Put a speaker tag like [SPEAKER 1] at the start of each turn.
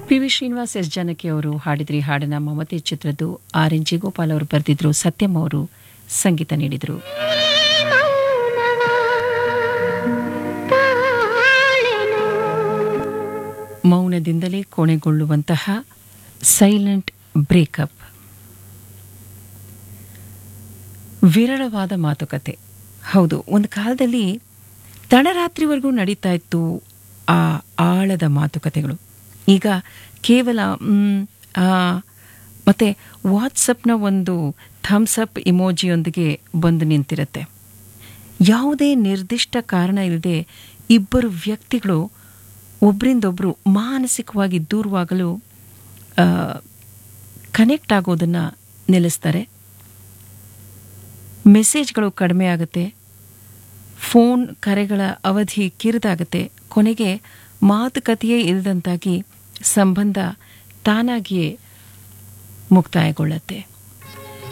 [SPEAKER 1] P V Srinivas S Janaki ಅವರು ಹಾಡಿದ್ರಿ ಹಾಡನ್ನ ಮಮತೆ ಚಿತ್ರದ್ದು ಆರ್ ಎನ್ ಜಿ ಗೋಪಾಲ್ ಅವರು ಬರೆದಿದ್ರು ಸತ್ಯಂ ಅವರು ಸಂಗೀತ ನೀಡಿದರು ಮೌನದಿಂದಲೇ ಕೊನೆಗೊಳ್ಳುವಂತಹ ಸೈಲೆಂಟ್ ಬ್ರೇಕಪ್ ವಿರಳವಾದ ಮಾತುಕತೆ ಹೌದು ಒಂದು ಕಾಲದಲ್ಲಿ ತಡರಾತ್ರಿವರೆಗೂ ನಡೀತಾ ಇತ್ತು ಆ ಆಳದ ಮಾತುಕತೆಗಳು ಈಗ ಕೇವಲ ಮ್, ಆ, ಮತ್ತೆ ವಾಟ್ಸಪ್ನ ಒಂದು ಥಮ್ಸಪ್ ಇಮೋಜಿಯೊಂದಿಗೆ ಬಂದು ನಿಂತಿರುತ್ತೆ ಯಾವುದೇ ನಿರ್ದಿಷ್ಟ ಕಾರಣ ಇಲ್ಲದೆ ಇಬ್ಬರು ವ್ಯಕ್ತಿಗಳು ಒಬ್ಬರಿಂದೊಬ್ಬರು ಮಾನಸಿಕವಾಗಿ ದೂರವಾಗಲು ಕನೆಕ್ಟ್ ಆಗೋದನ್ನು ನಿಲ್ಲಿಸ್ತಾರೆ ಮೆಸೇಜ್ಗಳು ಕಡಿಮೆ ಆಗುತ್ತೆ ಫೋನ್ ಕರೆಗಳ ಅವಧಿ ಕಿರಿದಾಗುತ್ತೆ ಕೊನೆಗೆ ಮಾತುಕತೆಯೇ ಇಲ್ಲದಂತಾಗಿ ಸಂಬಂಧ ತಾನಾಗಿಯೇ ಮುಕ್ತಾಯಗೊಳ್ಳುತ್ತೆ